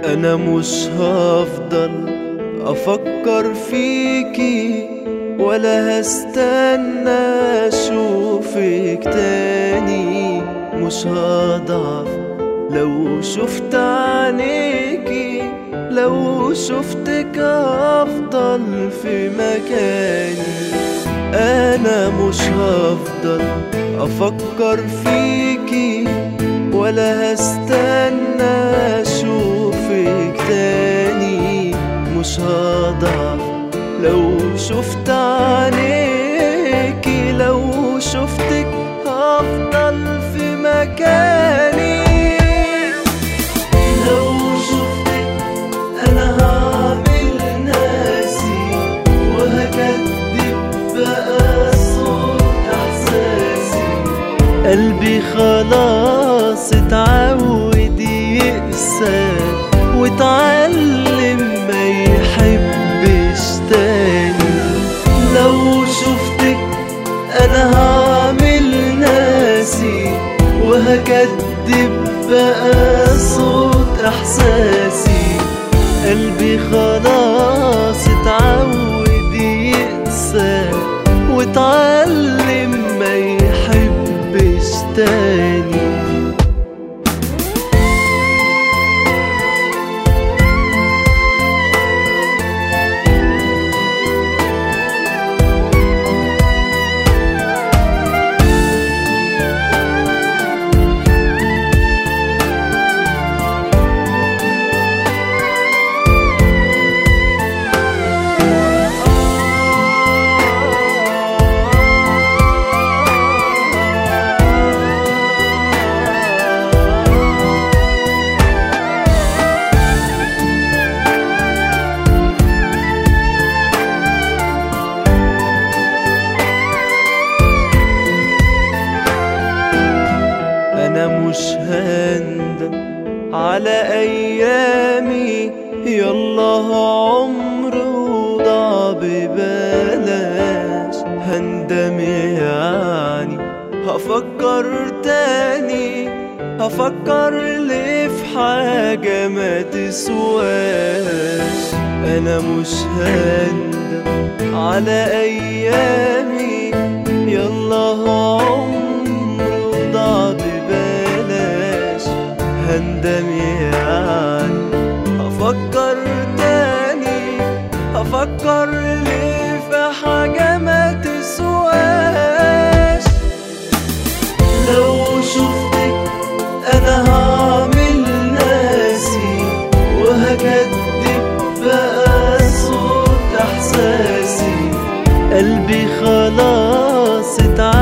انا مش هفضل افكر فيكي ولا هستنى اشوفك تاني مش هضعف لو شفت عينيكي لو شفتك افضل في مكاني انا مش هفضل افكر فيكي ولا هستنى اشوفك تاني مش هضعف لو شفت عينيكي لو شفتك هفضل في مكاني لو شفتك انا هعمل ناسي وهكدب بقى صوت احساسي قلبي خلاص اتعود يقسى واتعلم ما يحبش تاني لو شفتك انا هعمل ناسي وهكدب بقى صوت احساسي قلبي خلاص اتعود يقسى واتعلم ما يحبش تاني انا مش هندم على ايامي يلا عمره ضاع ببلاش هندم يعني هفكر تاني هفكر ليه في حاجة ما تسواش انا مش هندم على ايامي يلا عمره ضاع ببلاش هندم يعني هفكر تاني هفكر ليه في حاجة ما تسواش لو شفتك انا هعمل ناسي وهكدب بقى صوت احساسي قلبي خلاص اتعود